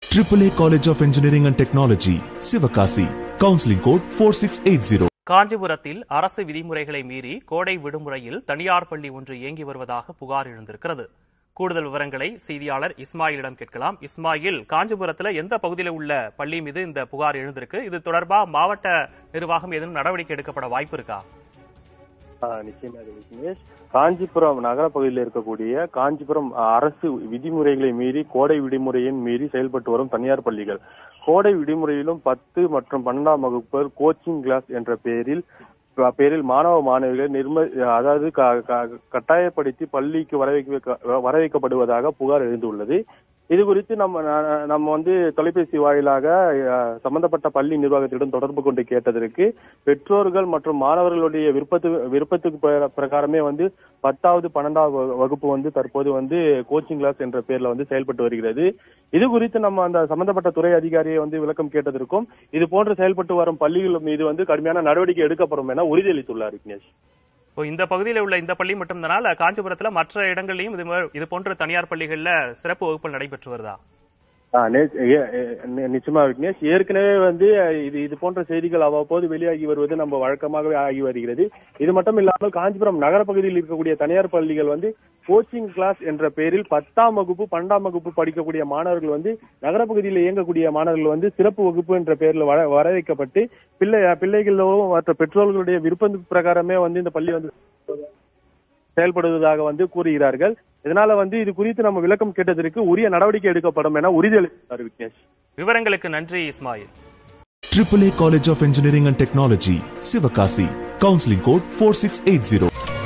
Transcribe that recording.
AAA College of Engineering and Technology, Sivakasi. Counseling code 4680. காஞ்சிபுரத்தில் அரசு விதிமுறைகளை மீறி கோடை விடுமுறையில் தனியார் பள்ளி ஒன்று இயங்கி வருவதாக புகார் எழுந்திருக்கிறது கூடுதல் விவரங்களை செய்தியாளர் இஸ்மாயிலிடம் கேட்கலாம் இஸ்மாயில் காஞ்சிபுரத்துல எந்த பகுதியில் உள்ள பள்ளி மீது இந்த புகார் எழுந்திருக்கு இது தொடர்பா மாவட்ட நிர்வாகம் ஏதேனும் நடவடிக்கை எடுக்கப்பட வாய்ப்பு இருக்கா ஆ, நிச்சயமாக விக்னேஷ் காஞ்சிபுரம் நகர பகுதியில் இருக்கக்கூடிய காஞ்சிபுரம் அ, அரசு விதிமுறைகளை மீறி கோடை விடுமுறையின் மீறி செயல்பட்டு வரும் தனியார் பள்ளிகள் கோடை விடுமுறையிலும் பத்து மற்றும் பன்னெண்டாம் வகுப்பர் கோச்சிங் கிளாஸ் என்ற பெயரில் ப- பேரில் மாணவ மாணவிகளை நிர்ம அதாவது க- க- கட்டாயப்படுத்தி பள்ளிக்கு வரவைக்க வர வைக்கப்படுவதாக புகார் எழுந்துள்ளது இது குறித்து நம்ம ந- நம்ம வந்து தொலைபேசி வாயிலாக அஹ், சம்பந்தப்பட்ட பள்ளி நிர்வாகத்திடம் தொடர்பு கொண்டு கேட்டதற்கு பெற்றோர்கள் மற்றும் மாணவர்களுடைய விருப்பத்து விருப்பத்துக்கு பிர- பிரகாரமே வந்து பத்தாவது பன்னெண்டாவது வகு- வகுப்பு வந்து தற்போது வந்து கோச்சிங் கிளாஸ் என்ற பேர்ல வந்து செயல்பட்டு வருகிறது இது குறித்து நம்ம அந்த சம்பந்தப்பட்ட துறை அதிகாரியை வந்து விளக்கம் கேட்டதற்கும் இது போன்று செயல்பட்டு வரும் பள்ளிகள் மீது வந்து கடுமையான நடவடிக்கை எடுக்கப்படும் என உறுதியளித்துள்ளார் விக்னேஷ் இப்போ இந்த பகுதியில் உள்ள இந்த பள்ளி மட்டும்தானா காஞ்சிபுரத்துல மற்ற இடங்கள்லயும் இது மா- இது போன்ற தனியார் பள்ளிகள்ல சிறப்பு வகுப்புகள் நடைபெற்று வருதா ஆ, நே- ஏ- ஏ- நி- நிச்சயமா விக்னேஷ் ஏற்கனவே வந்து இது இது போன்ற செய்திகள் அவ்வப்போது வெளியாகி வருவது நம்ம வழக்கமாகவே ஆகி வருகிறது இது மட்டும் இல்லாமல் காஞ்சிபுரம் நகர பகுதியில் இருக்கக்கூடிய தனியார் பள்ளிகள் வந்து கோச்சிங் கிளாஸ் என்ற பெயரில் பத்தாம் வகுப்பு பன்னெண்டாம் வகுப்பு படிக்கக்கூடிய மாணவர்கள் வந்து நகர பகுதியில் இயங்கக்கூடிய மாணவர்கள் வந்து சிறப்பு வகுப்பு என்ற பெயரில் வர வர வைக்கப்பட்டு பிள்ளை பிள்ளைகளோ மற்ற பெற்றோர்களுடைய விருப்ப பிரகாரமே வந்து இந்த பள்ளி வந்து செயல்படுவதாக வந்து கூறுகிறார்கள் இதனால வந்து இது குறித்து நம்ம விளக்கம் கேட்டதற்கு உரிய நடவடிக்கை எடுக்கப்படும் என உறுதியளித்தார் விக்னேஷ் விவரங்களுக்கு நன்றி Ismail AAA College of Engineering and Technology, Sivakasi. Counseling code 4680.